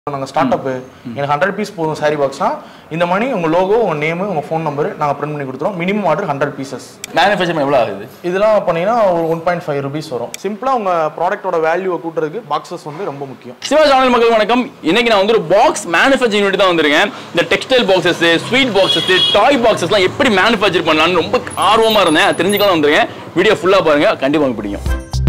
நாங்கள் start up எனக்கு hundred piece போதும் சாரி பாக்ஸ்னா இந்த மாதிரி உங்கள் லோகோ உங்கள் நேமு உங்கள் ஃபோன் நம்பர் நாங்கள் பிரிண்ட் பண்ணி கொடுத்துருவோம் minimum order hundred pieces manufacture எவ்வளோ ஆகுது இதெல்லாம் பண்ணீங்கன்னா ஒரு ஒன் பாயிண்ட் ஃபைவ் ருபீஸ் வரும் சிம்பிளாக உங்கள் ப்ராடக்ட்டோட வேல்யூவை கூட்டுறதுக்கு பாக்ஸஸ் வந்து ரொம்ப முக்கியம் சிவா சேனல் மக்கள் வணக்கம் இன்னைக்கு நான் வந்து ஒரு பாக்ஸ் மேனுஃபேக்சரிங் யூனிட் தான் வந்திருக்கேன் இந்த textile boxes sweet boxes toy பாக்ஸஸ்லாம் எப்படி மேனுஃபேக்சர் பண்ணலாம்னு ரொம்ப ஆர்வமா இருந்தேன் அது தெரிஞ்சுக்கலாம் வந்திருக்கேன் வீடியோ ஃபுல்லா பாருங்க கண்டிப்பா உங்களுக்கு பிடிக்கும்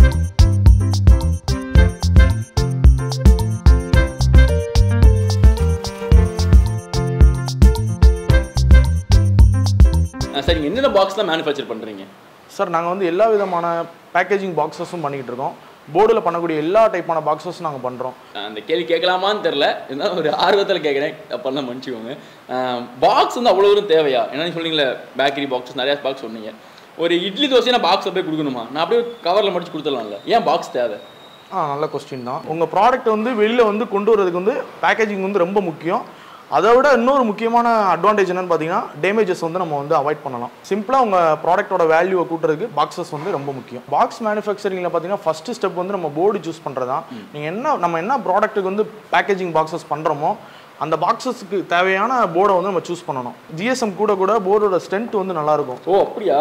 சார் நீங்க என்னென்ன பாக்ஸ் தான் மேனுஃபேக்சர் பண்றீங்க சார் நாங்கள் வந்து எல்லா விதமான பேக்கேஜிங் பாக்ஸஸும் பண்ணிக்கிட்டு இருக்கோம் போர்டில் பண்ணக்கூடிய எல்லா டைப்பான பாக்ஸஸும் நாங்கள் பண்ணுறோம் அந்த கேள்வி கேட்கலாமான்னு தெரில இருந்தாலும் ஒரு ஆர்வத்தில் கேட்குறேன் அப்பெல்லாம் மன்னிச்சுக்கோங்க பாக்ஸ் வந்து அவ்வளோ தூரம் தேவையா என்னன்னு சொன்னீங்களே பேக்கரி பாக்ஸஸ் நிறையா பாக்ஸ் சொன்னீங்க ஒரு இட்லி தோசையை நான் பாக்ஸ் அப்படியே கொடுக்கணுமா நான் அப்படியே கவரில் மடிச்சு கொடுத்துடலாம்ல ஏன் பாக்ஸ் தேவை ஆ நல்ல கொஸ்டின் தான் உங்கள் ப்ராடக்ட் வந்து வெளியில் வந்து கொண்டு வரதுக்கு வந்து பேக்கேஜிங் வந்து ரொம்ப முக்கியம் அதை விட இன்னொரு முக்கியமான அட்வான்டேஜ் என்னன்னு பார்த்தீங்கன்னா டேமேஜஸ் வந்து நம்ம வந்து அவாய்ட் பண்ணலாம் சிம்பிளாக உங்கள் ப்ராடக்ட்டோட வேல்யூவை கூட்டுறதுக்கு பாக்ஸஸ் வந்து ரொம்ப முக்கியம் பாக்ஸ் மேனுஃபேக்சரிங்கில் பார்த்தீங்கன்னா ஃபஸ்ட்டு ஸ்டெப் வந்து நம்ம போர்டு சூஸ் பண்ணுறதா நீங்கள் என்ன நம்ம என்ன ப்ராடக்ட்டுக்கு வந்து பேக்கேஜிங் பாக்ஸஸ் பண்ணுறோமோ அந்த பாக்ஸஸ்க்கு தேவையான போர்டை வந்து நம்ம சூஸ் பண்ணணும் ஜிஎஸ்எம் கூட கூட போர்டோட ஸ்ட்ரென்த் வந்து நல்லாயிருக்கும் ஓ அப்படியா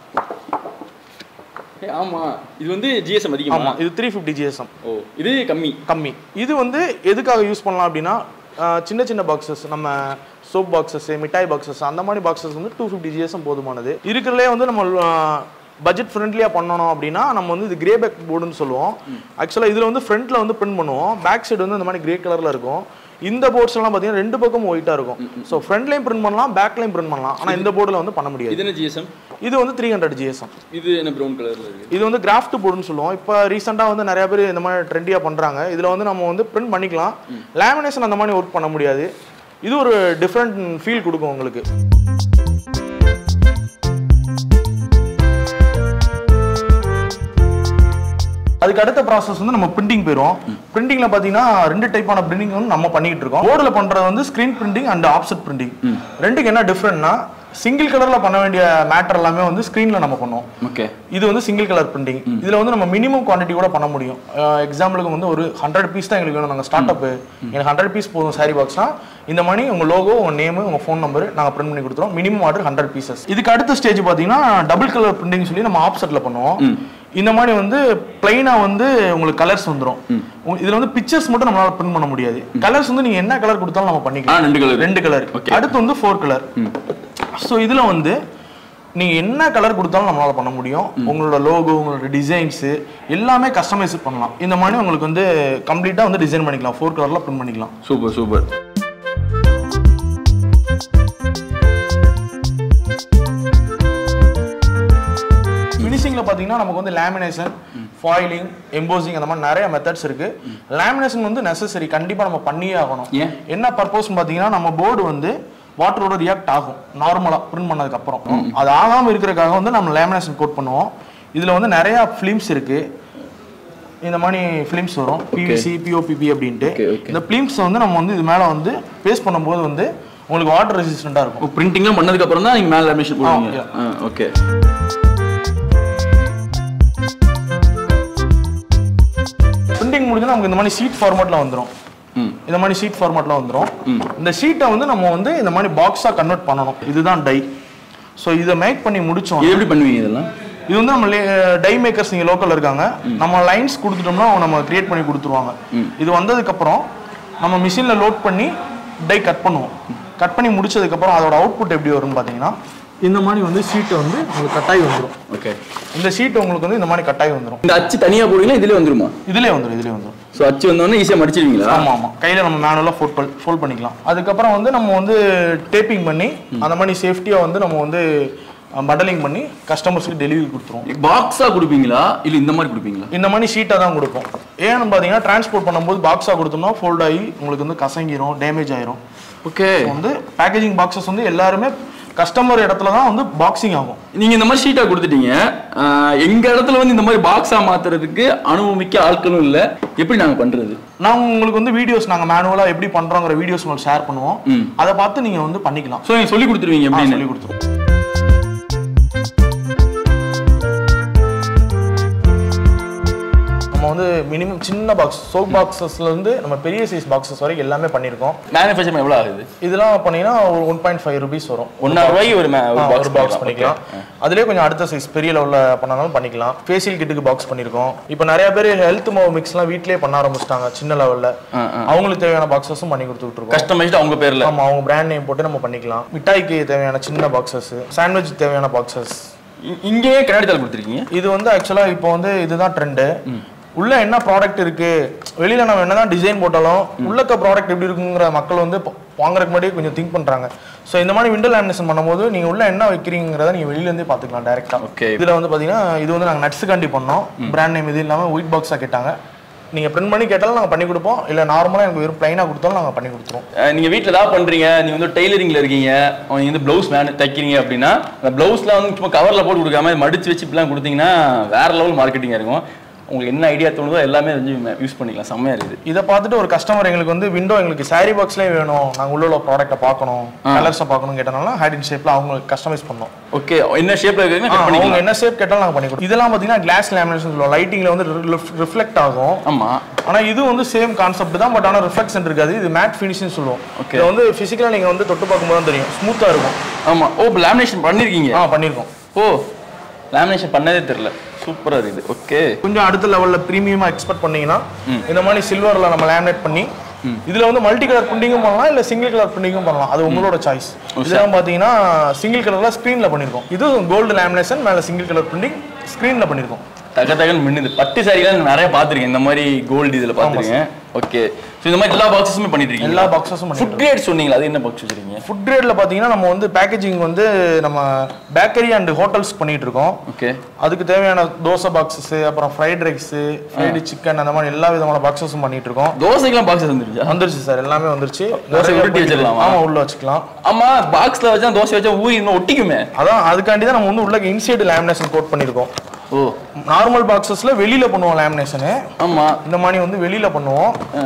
ஏ, ஆமா இது வந்து ஜிஎஸ்எம் அதிகமா ஆமாம் இது த்ரீ ஃபிஃப்டி ஜிஎஸ்எம் ஓ இது கம்மி கம்மி இது வந்து எதுக்காக யூஸ் பண்ணலாம் அப்படின்னா ஆஹ், சின்ன சின்ன பாக்ஸஸ் நம்ம சோப் பாக்ஸஸ் மிட்டாய் பாக்ஸஸ் அந்த மாதிரி பாக்ஸஸ் வந்து டூ ஃபிஃப்டி ஜிஎஸ்எம் போதுமானது இருக்கிறதுலே வந்து நம்ம பட்ஜெட் ஃப்ரெண்ட்லியாக பண்ணணும் அப்படின்னா நம்ம வந்து இது கிரே பேக் போர்டுன்னு சொல்லுவோம் ஆக்சுவலாக இதில் வந்து ஃப்ரண்ட்டில் வந்து பிரிண்ட் பண்ணுவோம் பேக் சைடு வந்து இந்த மாதிரி கிரே கலரில் இருக்கும் இந்த போர்ட்ஸ் எல்லாம் பார்த்தீங்கன்னா ரெண்டு பக்கமும் ஒயிட்டாக இருக்கும் ஸோ ஃப்ரண்ட்லையும் பிரிண்ட் பண்ணலாம் பேக்லையும் பிரிண்ட் பண்ணலாம் ஆனால் இந்த போர்டில் வந்து பண்ண முடியாது இது என்ன ஜிஎஸ்எம் இது வந்து த்ரீ ஹண்ட்ரட் ஜிஎஸ்எம் இது என்ன ப்ரௌன் கலர்ல இருக்கு இது வந்து கிராஃப்ட் போர்டுன்னு சொல்லுவோம் இப்போ ரீசெண்டாக வந்து நிறைய பேர் இந்த மாதிரி ட்ரெண்டியாக பண்ணுறாங்க இதில் வந்து நம்ம வந்து பிரிண்ட் பண்ணிக்கலாம் லேமினேஷன் அந்த மாதிரி ஒர்க் பண்ண முடியாது இது ஒரு டிஃப்ரெண்ட் ஃபீல் கொடுக்கும் உங்களுக்கு அதுக்கு அடுத்த ப்ராசஸ் வந்து நம்ம பிரிண்டிங் போயிடும் பிரிண்டிங்ல பாத்தீங்கன்னா ரெண்டு டைப்பான பிரிண்டிங் வந்து நம்ம பண்ணிட்டு இருக்கோம் போர்டில் பண்றது வந்து screen printing and offset printing ரெண்டுக்கு என்ன டிஃப்ரெண்ட்னா சிங்கிள் கலர்ல பண்ண வேண்டிய மேட்டர் எல்லாமே வந்து ஸ்க்ரீன்ல நம்ம பண்ணுவோம் ஓகே இது வந்து சிங்கிள் கலர் பிரிண்டிங் இதுல வந்து நம்ம மினிமம் குவாண்டிட்டி கூட பண்ண முடியும் எக்ஸாம்பிளுக்கு வந்து ஒரு ஹண்ட்ரட் பீஸ் தான் எங்களுக்கு வேணும் நாங்கள் ஸ்டார்ட் அப் எனக்கு ஹண்ட்ரட் பீஸ் போதும் சாரி பாக்ஸ்னா இந்த மாதிரி உங்க லோகோ உங்க நேமு உங்க ஃபோன் நம்பர் நாங்கள் பிரிண்ட் பண்ணி கொடுத்துருவோம் மினிமம் ஆர்டர் ஹண்ட்ரட் பீசஸ் இதுக்கு அடுத்த ஸ்டேஜ் பார்த்தீங்கன்னா டபுள் கலர் பிரிண்டிங் சொல்லி நம்ம ஆப்செட்ல பண்ணுவோம் இந்த மாதிரி வந்து பிளைனா வந்து உங்களுக்கு கலர்ஸ் வந்துடும் இதுல வந்து பிக்சர்ஸ் மட்டும் நம்மளால பிரிண்ட் பண்ண முடியாது கலர்ஸ் வந்து நீங்க என்ன கலர் கொடுத்தாலும் நம்ம ஆ பண்ணிக்கலாம் ரெண்டு கலர் ரெண்டு கலர் Okay. அடுத்து வந்து ஃபோர் கலர் ஸோ இதுல வந்து நீங்க என்ன கலர் கொடுத்தாலும் நம்மளால பண்ண முடியும் உங்களோட லோகோ உங்களோட டிசைன்ஸ் எல்லாமே கஸ்டமைஸ் பண்ணலாம் இந்த மாதிரி உங்களுக்கு வந்து கம்ப்ளீட்டா வந்து டிசைன் பண்ணிக்கலாம் ஃபோர் கலர்ல பிரிண்ட் பண்ணிக்கலாம் சூப்பர் சூப்பர் ஃபினிஷிங்ல பாத்தீங்கன்னா நமக்கு வந்து லேமினேஷன் ஃபாயிலிங் எம்போசிங் அந்த மாதிரி நிறைய மெத்தட்ஸ் இருக்கு லேமினேஷன் வந்து நெசசரி கண்டிப்பா நம்ம பண்ணியே ஆகணும் ஏன்? என்ன பர்பஸ் பாத்தீங்கன்னா நம்ம போர்டு வந்து வாட்டரோட ரியாக்ட் ஆகும் நார்மலா பிரிண்ட் பண்ணதுக்கு அப்புறம் அது ஆகாம இருக்கிறதுக்காக வந்து நம்ம லேமினேஷன் கோட் பண்ணுவோம் இதுல வந்து நிறைய ஃபிலிம்ஸ் இருக்கு இந்த மாதிரி ஃபிலிம்ஸ் வரும் பிவிசி பிஓபிபி அப்படின்ட்டு Okay, okay. இந்த ஃபிலிம்ஸ் வந்து நம்ம வந்து இது மேல வந்து பேஸ்ட் பண்ணும்போது வந்து உங்களுக்கு வாட்டர் ரெசிஸ்டண்டா இருக்கும் பிரிண்டிங்லாம் பண்ணதுக்கு அப்புறம் தான் நீங்க மேல லேமினேஷன் போடுவீங்க ஓகே பிரிண்டிங் முடிஞ்சா நமக்கு இந்த மாதிரி ஷீட் ஃபார்மேட்ல வந்துரும் ம் இந்த மாதிரி ஷீட் ஃபார்மேட்ல வந்துரும் இந்த ஷீட்டை வந்து நம்ம வந்து இந்த மாதிரி பாக்ஸா கன்வெர்ட் பண்ணணும் இதுதான் டை ஸோ இதை மேக் பண்ணி முடிச்சோம் இது எப்படி பண்ணுவீங்க இதெல்லாம் இது வந்து நம்ம டை மேக்கர்ஸ் இங்கே லோக்கல்ல இருக்காங்க நம்ம லைன்ஸ் கொடுத்துட்டோம்னா அவங்க நம்ம கிரியேட் பண்ணி கொடுத்துருவாங்க இது வந்ததுக்கு அப்புறம் நம்ம மிஷினில் லோட் பண்ணி டை கட் பண்ணுவோம் கட் பண்ணி முடிச்சதுக்கு அப்புறம் அதோட அவுட்புட் எப்படி வரும்னு பார்த்தீங்கன்னா இந்த மாதிரி வந்து ஷீட் வந்து உங்களுக்கு கட்டாயி வந்துடும் ஓகே இந்த ஷீட் உங்களுக்கு வந்து இந்த மாதிரி கட்டாயி வந்துடும் இந்த அச்சு தனியா போடுவீங்களா இதுலயே வந்துருமா இதுலேயே வந்துடும் இதுலேயே வந்துடும் ஸோ அச்சு வந்தோடனே ஈஸியாக மடிச்சிடுவீங்களா ஆமா ஆமா கையில நம்ம மேனுவலா ஃபோல்ட் ஃபோல்ட் பண்ணிக்கலாம் அதுக்கப்புறம் வந்து நம்ம வந்து டேப்பிங் பண்ணி அந்த மாதிரி சேஃப்டியா வந்து நம்ம வந்து பண்டலிங் பண்ணி கஸ்டமர்ஸ்க்கு டெலிவரி கொடுத்துருவோம் பாக்ஸா கொடுப்பீங்களா இல்ல இந்த மாதிரி கொடுப்பீங்களா இந்த மாதிரி ஷீட்டாக தான் கொடுப்போம் ஏன்னு பார்த்தீங்கன்னா டிரான்ஸ்போர்ட் பண்ணும்போது பாக்ஸாக கொடுத்தோம்னா ஃபோல்ட் ஆகி உங்களுக்கு வந்து கசங்கிரும் டேமேஜ் ஆயிரும் ஓகே வந்து பேக்கேஜிங் பாக்ஸஸ் வந்து எல்லாருமே கஸ்டமர் இடத்துல தான் வந்து பாக்ஸிங் ஆகும் நீங்க இந்த மாதிரி ஷீட்டா கொடுத்துட்டீங்க ஆஹ் எங்க இடத்துல வந்து இந்த மாதிரி பாக்ஸா மாத்துறதுக்கு அனுபவமிக்க ஆட்களும் இல்ல எப்படி நாங்க பண்றது நாங்கள் உங்களுக்கு வந்து வீடியோஸ் நாங்கள் மேனுவலாக எப்படி பண்ணுறோங்கிற வீடியோஸ் உங்களுக்கு ஷேர் பண்ணுவோம் ம். அதை பார்த்து நீங்கள் வந்து பண்ணிக்கலாம் ஸோ நீங்க சொல்லி கொடுத்துருவீங்க ஆ, எப்படின்னு சொல்லி கொடுத்துருவோம் நம்ம வந்து மினிமம் சின்ன பாக்ஸ் சோப் பாக்ஸஸ்ல இருந்து நம்ம பெரிய சைஸ் பாக்ஸஸ் வரைக்கும் எல்லாமே பண்ணியிருக்கோம் மேனுஃபேக்சர் எவ்வளோ ஆகுது இதெல்லாம் பண்ணீங்கன்னா ஒரு ஒன் பாயிண்ட் ஃபைவ் ருபீஸ் வரும் ஒன்றரை ரூபாய்க்கு ஒரு ma- ஆ, ஒரு ஒரு பாக்ஸ் பாக்ஸ் பண்ணிக்கலாம் அதுலேயே கொஞ்சம் அடுத்த சைஸ் பெரிய லெவலில் பண்ணாலும் பண்ணிக்கலாம் ஃபேஷியல் கிட்டுக்கு பாக்ஸ் பண்ணியிருக்கோம் இப்போ நிறைய பேர் ஹெல்த் மாவு மிக்ஸ்லாம் வீட்லயே பண்ண ஆரம்பிச்சிட்டாங்க சின்ன லெவலில் அவங்களுக்கு தேவையான பாக்ஸஸும் பண்ணி கொடுத்துட்டு இருக்கோம் கஸ்டமைஸ்டு அவங்க பேர்ல ஆமா அவங்க பிராண்ட் நேம் போட்டு நம்ம பண்ணிக்கலாம் மிட்டாய்க்கு தேவையான சின்ன பாக்ஸஸ் சாண்ட்விச் தேவையான பாக்ஸஸ் இ- இங்கேயே கண்ணாடி தாள் கொடுத்துருக்கீங்க இது வந்து ஆக்சுவலா இப்போ வந்து இதுதான் ட்ரெண்டு உள்ள என்ன ப்ராடக்ட் இருக்கு வெளியில நம்ம என்னதான் டிசைன் போட்டாலும் உள்ளக்க ப்ராடக்ட் எப்படி இருக்குங்கிற மக்கள் வந்து ப- வாங்குறதுக்கு முன்னாடியே கொஞ்சம் திங்க் பண்றாங்க ஸோ இந்த மாதிரி விண்டோ லேமினேஷன் பண்ணும்போது நீங்க உள்ள என்ன வைக்கிறீங்கிறத நீங்க வெளியில இருந்தே பாத்துக்கலாம் டேரக்டா Okay. இதுல வந்து பாத்தீங்கன்னா இது வந்து நாங்க நட்ஸுக்காண்டி பண்ணோம் பிராண்ட் நேம் இது இல்லாம ஒயிட் பாக்ஸா கேட்டாங்க நீங்க பிரிண்ட் பண்ணி கேட்டாலும் நாங்க பண்ணி கொடுப்போம் இல்ல நார்மலா எனக்கு வெறும் பிளைனா கொடுத்தாலும் நாங்க பண்ணி கொடுத்துருவோம் அஹ் நீங்க வீட்ல ஏதாவது பண்றீங்க நீங்க வந்து டெய்லரிங்ல இருக்கீங்க அவங்க வந்து ப்ளவுஸ் மேன் தைக்கிறீங்க அப்படின்னா அந்த ப்ளவுஸ்ல வந்து சும்மா கவர்ல போட்டு கொடுக்காம மடிச்சு வச்சு இப்படிலாம் கொடுத்தீங்கன்னா வேற லெவல் மார்க்கெட்டிங்கா இருக்கும் உங்களுக்கு என்ன ஐடியா தோணுதோ எல்லாமே வந்து யூஸ் பண்ணிக்கலாம் செம்மையா இருக்குது இதை பார்த்துட்டு ஒரு கஸ்டமர் எங்களுக்கு வந்து விண்டோ எங்களுக்கு சாரி பாக்ஸ்லேயே வேணும் நாங்கள் உள்ள உள்ள ப்ராடக்ட்டை பார்க்கணும் கலர்ஸை பார்க்கணும் கேட்டனால ஹேட் இன் ஷேப்பில் அவங்களுக்கு கஸ்டமைஸ் பண்ணோம் ஓகே என்ன ஷேப்ல இருக்குங்க ஆ, கட் அவங்க பண்ணிக்கலாம் என்ன ஷேப் கேட்டாலும் நாங்கள் பண்ணி கொடுப்போம் இதெல்லாம் பார்த்தீங்கன்னா கிளாஸ் லேமினேஷன் சொல்லுவோம் லைட்டிங்கில் வந்து ரிஃப்ளெக்ட் ஆகும் ஆமா ஆனால் இது வந்து சேம் கான்செப்ட் தான் பட் ஆனால் ரிஃப்ளெக்ஷன் இருக்காது இது மேட் ஃபினிஷ்னு சொல்லுவோம் Okay. இது வந்து ஃபிசிக்கலாக நீங்கள் வந்து தொட்டு பார்க்கும்போது தான் தெரியும் ஸ்மூத்தாக இருக்கும் ஆமா ஓ லேமினேஷன் பண்ணிருக்கீங்க ஆ பண்ணியிருக்கோம் ஓ லேமினேஷன் பண்ணதே தெரியல சூப்பரா இருக்குது ஓகே கொஞ்சம் அடுத்த லெவலில் ப்ரீமியமாக எக்ஸ்பெக்ட் பண்ணீங்கன்னா இந்த மாதிரி சில்வரில் நம்ம லேமினேட் பண்ணி இதுல வந்து மல்டி கலர் பிரிண்டிங்கும் பண்ணலாம் இல்ல சிங்கிள் கலர் பிரிண்டிங்கும் பண்ணலாம் அது உங்களோட சாய்ஸ் இதெல்லாம் பாத்தீங்கன்னா சிங்கிள் கலர்ல ஸ்க்ரீன்ல பண்ணிருக்கோம் இது கோல்டு லேமினேஷன் மேல சிங்கிள் கலர் பிரிண்டிங் ஸ்க்ரீன்ல பண்ணிருக்கோம் தக தகன்னு மின்னுது பட்டு சாரிலாம் நிறைய பார்த்துருக்கேன் இந்த மாதிரி கோல்டு இதில் பார்த்துருக்கேன் ஓகே ஸோ இந்த மாதிரி எல்லா பாக்ஸஸுமே பண்ணிட்டு இருக்கீங்க எல்லா பாக்ஸஸும் பண்ணி ஃபுட் கிரேட் சொன்னீங்களா அது என்ன பாக்ஸ் வச்சிருக்கீங்க ஃபுட் கிரேட்ல பாத்தீங்கன்னா நம்ம வந்து பேக்கேஜிங் வந்து நம்ம பேக்கரி அண்ட் ஹோட்டல்ஸ் பண்ணிட்டு இருக்கோம் ஓகே அதுக்கு தேவையான தோசை பாக்ஸஸ் அப்புறம் ஃப்ரைட் ரைஸ் ஃப்ரைடு சிக்கன் அந்த மாதிரி எல்லா விதமான பாக்ஸஸும் பண்ணிட்டு இருக்கோம் தோசைக்கெல்லாம் பாக்ஸஸ் வந்துருச்சா வந்துருச்சு சார் எல்லாமே வந்துருச்சு தோசை நிறைய உருட்டி வச்சிடலாமா? ஆமா உள்ள வச்சுக்கலாம் ஆமா பாக்ஸ்ல வச்சா தோசை வச்சா ஊறி இன்னும் ஒட்டிக்குமே அதான் அதுக்காண்டி தான் நம்ம வந்து உள்ள இன்சைடு லேமினேஷன் கோட் பண்ணியிருக்கோம் ஓ நார்மல் பாக்ஸஸ்ல வெளியில பண்ணுவோம் லேமினேஷனு ஆமா இந்த மாதிரி வந்து வெளியில பண்ணுவோம் ஆ.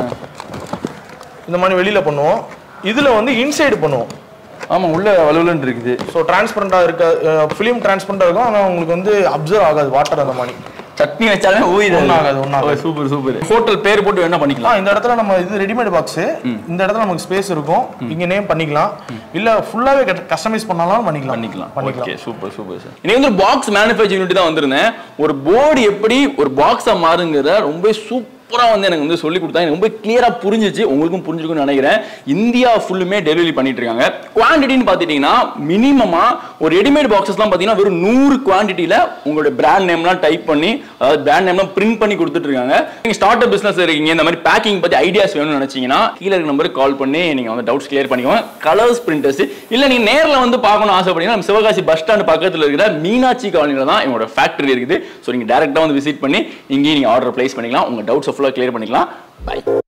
இந்த மாதிரி வெளியில பண்ணுவோம் இதுல வந்து இன்சைடு பண்ணுவோம் ஆமா உள்ள வலுவலன்னு இருக்குது ஸோ டிரான்ஸ்பரண்டா இருக்க ஃபிலிம் டிரான்ஸ்பரண்டா இருக்கும் ஆனால் உங்களுக்கு வந்து அப்சர்வ் ஆகாது வாட்டர் அந்த மாதிரி சட்னி வச்சாலுமே ஊறி ஒண்ணாகாது, ஒண்ணாகாது. சூப்பர் சூப்பர் ஹோட்டல் பேர் போட்டு வேணா ஆ பண்ணிக்கலாம் இந்த இடத்துல நம்ம இது ரெடிமேட் பாக்ஸ் இந்த இடத்துல நமக்கு ஸ்பேஸ் இருக்கும் இங்க நேம் பண்ணிக்கலாம் இல்ல ஃபுல்லாவே கஸ்டமைஸ் பண்ணாலும் பண்ணிக்கலாம் பண்ணிக்கலாம் பண்ணிக்கலாம் ஓகே சூப்பர் சூப்பர் சார் இன்னைக்கு வந்து பாக்ஸ் மேனுஃபேக்சர் யூனிட் தான் வந்திருந்தேன் ஒரு போர்டு எப்படி ஒரு பாக்ஸா மாறுங்கிறத ரொம்ப சூப்பரா வந்து எனக்கு வந்து சொல்லி கொடுத்தாங்க எனக்கு ரொம்ப கிளியரா புரிஞ்சிச்சு உங்களுக்கும் புரிஞ்சிருக்கும்னு நினைக்கிறேன் இந்தியா ஃபுல்லுமே டெலிவரி பண்ணிட்டு இருக்காங்க குவான்டிட்டின்னு பார்த்துட்டீங்கன்னா மினிமமா ஒரு ரெடிமேட் பாக்ஸஸ்லாம் பார்த்தீங்கன்னா வெறும் நூறு குவான்டிட்டியில உங்களோட பிராண்ட் நேம்லாம் டைப் பண்ணி அதாவது பிராண்ட் நேம்லாம் பிரிண்ட் பண்ணி கொடுத்துட்டு இருக்காங்க நீங்க ஸ்டார்ட் அப் பிசினஸ் இருக்கீங்க இந்த மாதிரி பேக்கிங் பத்தி ஐடியாஸ் வேணும்னு நினைச்சீங்கன்னா கீழே இருக்க நம்பருக்கு கால் பண்ணி நீங்க வந்து டவுட்ஸ் கிளியர் பண்ணிக்கோங்க கலர்ஸ் பிரிண்டர்ஸ் இல்ல நீங்க நேர்ல வந்து பார்க்கணும் ஆசைப்பட்டீங்கன்னா நம்ம சிவகாசி பஸ் ஸ்டாண்ட் பக்கத்துல இருக்கிற மீனாட்சி காலனில தான் எங்களோட ஃபேக்டரி இருக்குது ஸோ நீங்க டேரக்டா வந்து விசிட் பண்ணி இங்கேயும் நீங்க ஆர்டர் பிளேஸ் பண்ணிக்கலாம் உங்க டவுட்ஸ் ஃபுல்லாக கிளியர் பண்ணிக்கலாம் பை